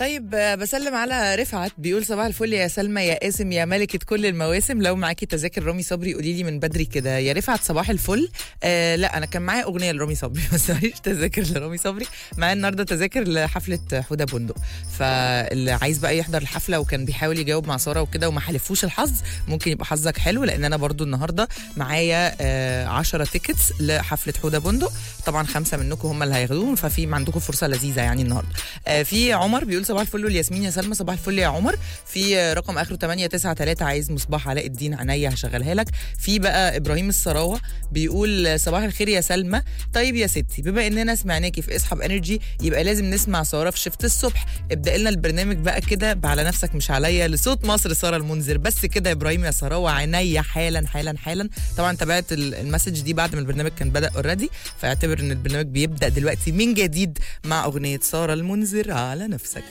طيب آه، بسلم على رفعت بيقول صباح الفل يا سلمى يا قاسم يا ملكة كل المواسم لو معاكي تذاكر رامي صبري قولي لي من بدري كده يا رفعت صباح الفل آه لا انا كان معايا اغنيه لرامي صبري بس معيش تذاكر لرامي صبري معايا النهارده تذاكر لحفله حوده بندق فاللي عايز بقى يحضر الحفله وكان بيحاول يجاوب مع ساره وكده وما حلفوش الحظ ممكن يبقى حظك حلو لان انا برضو النهارده معايا آه 10 تيكتس لحفله حوده بندق طبعا خمسه منكم هم اللي هياخدوهم ففي عندكم فرصه لذيذه يعني النهارده آه في عمر بيقول صباح الفل والياسمين يا سلمى صباح الفل يا عمر في آه، رقم اخره 893 عايز مصباح علاء الدين عينيا هشغلها لك في بقى ابراهيم السراوه بيقول آه، صباح الخير يا سلمى طيب يا ستي بما اننا سمعناكي في اصحاب انرجي يبقى لازم نسمع ساره في شفت الصبح ابدا لنا البرنامج بقى كده على نفسك مش عليا لصوت مصر ساره المنذر بس كده يا ابراهيم يا سراوه عينيا حالا حالا حالا طبعا تابعت ال- المسج دي بعد ما البرنامج كان بدا اوريدي فاعتبر ان البرنامج بيبدا دلوقتي من جديد مع اغنيه ساره المنذر على نفسك